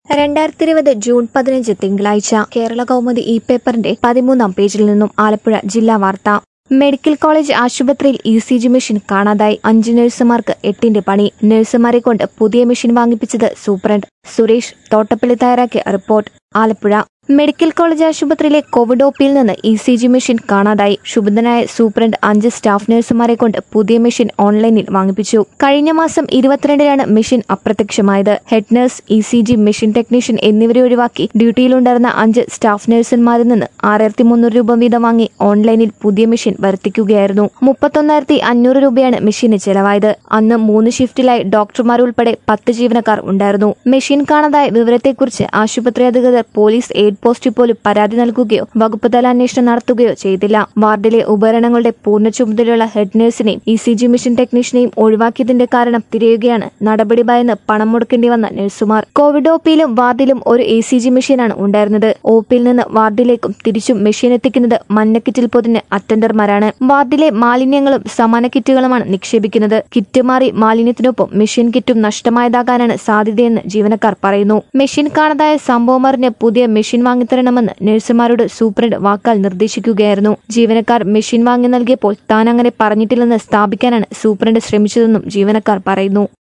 രണ്ടായിരത്തി ഇരുപത് ജൂൺ പതിനഞ്ച് തിങ്കളാഴ്ച കേരള കൗമുദി ഇ പേപ്പറിന്റെ പതിമൂന്നാം പേജിൽ നിന്നും ആലപ്പുഴ ജില്ലാ വാർത്ത മെഡിക്കൽ കോളേജ് ആശുപത്രിയിൽ ഇ സി ജി മെഷീൻ കാണാതായി അഞ്ച് നഴ്സുമാർക്ക് എട്ടിന്റെ പണി നഴ്സുമാരെ കൊണ്ട് പുതിയ മെഷീൻ വാങ്ങിപ്പിച്ചത് സൂപ്രണ്ട് സുരേഷ് തോട്ടപ്പള്ളി തയ്യാറാക്കിയ റിപ്പോർട്ട് ആലപ്പുഴ മെഡിക്കൽ കോളേജ് ആശുപത്രിയിലെ കോവിഡ് ഒപിയിൽ നിന്ന് ഇ സി ജി മെഷീൻ കാണാതായി ശുഭദനായ സൂപ്രണ്ട് അഞ്ച് സ്റ്റാഫ് നഴ്സുമാരെ കൊണ്ട് പുതിയ മെഷീൻ ഓൺലൈനിൽ വാങ്ങിപ്പിച്ചു കഴിഞ്ഞ മാസം ഇരുപത്തിരണ്ടിനാണ് മെഷീൻ അപ്രത്യക്ഷമായത് head nurse E C G machine technician എന്നിവരെ ഒഴിവാക്കി ഡ്യൂട്ടിയിലുണ്ടായിരുന്ന അഞ്ച് സ്റ്റാഫ് നഴ്സുമാരിൽ നിന്ന് ആറായിരത്തി മുന്നൂറ് രൂപ വീതം വാങ്ങി ഓൺലൈനിൽ പുതിയ മെഷീൻ വരുത്തിക്കുകയായിരുന്നു മുപ്പത്തൊന്നായിരത്തി അഞ്ഞൂറ് രൂപയാണ് മെഷീന് ചെലവായത് അന്ന് മൂന്ന് ഷിഫ്റ്റിലായി ഡോക്ടർമാരുൾപ്പെടെ പത്ത് ജീവനക്കാർ ഉണ്ടായിരുന്നു മെഷീൻ കാണാതായ വിവരത്തെക്കുറിച്ച് ആശുപത്രി അധികൃതർ പോലീസ് എയ്ഡ് പോസ്റ്റിൽ പോലും പരാതി നൽകുകയോ വകുപ്പ് തല അന്വേഷണം നടത്തുകയോ ചെയ്തില്ല വാർഡിലെ ഉപകരണങ്ങളുടെ പൂർണ്ണ ചുമതലയുള്ള ഹെഡ് നഴ്സിനെയും ഇ സി ജി മെഷീൻ ടെക്നീഷ്യനെയും ഒഴിവാക്കിയതിന്റെ കാരണം തിരയുകയാണ് നടപടി ഭയന്ന് പണം മുടക്കേണ്ടി വന്ന നഴ്സുമാർ കോവിഡ് ഒപിയിലും വാർഡിലും ഒരു എ സി ജി മെഷീനാണ് ഉണ്ടായിരുന്നത് ഒപിയിൽ നിന്ന് വാർഡിലേക്കും തിരിച്ചും മെഷീൻ എത്തിക്കുന്നത് മഞ്ഞ കിറ്റിൽ പൊതിഞ്ഞ് അറ്റൻഡർമാരാണ് വാർഡിലെ മാലിന്യങ്ങളും സമാന കിറ്റുകളുമാണ് നിക്ഷേപിക്കുന്നത് കിറ്റ് മാറി മാലിന്യത്തിനൊപ്പം മെഷീൻ കിറ്റും നഷ്ടമായതാകാനാണ് സാധ്യതയെന്ന് ജീവനക്കാർ പറയുന്നു മെഷീൻ കാണാതായ സംഭവം അറിഞ്ഞ് പുതിയ മെഷീൻ വാങ്ങിത്തരണമെന്ന് നഴ്സുമാരോട് സൂപ്രണ്ട് വാക്കാൽ നിർദ്ദേശിക്കുകയായിരുന്നു ജീവനക്കാർ മെഷീൻ വാങ്ങി നൽകിയപ്പോൾ താൻ അങ്ങനെ പറഞ്ഞിട്ടില്ലെന്ന് സ്ഥാപിക്കാനാണ് സൂപ്രണ്ട് ശ്രമിച്ചതെന്നും ജീവനക്കാർ പറയുന്നു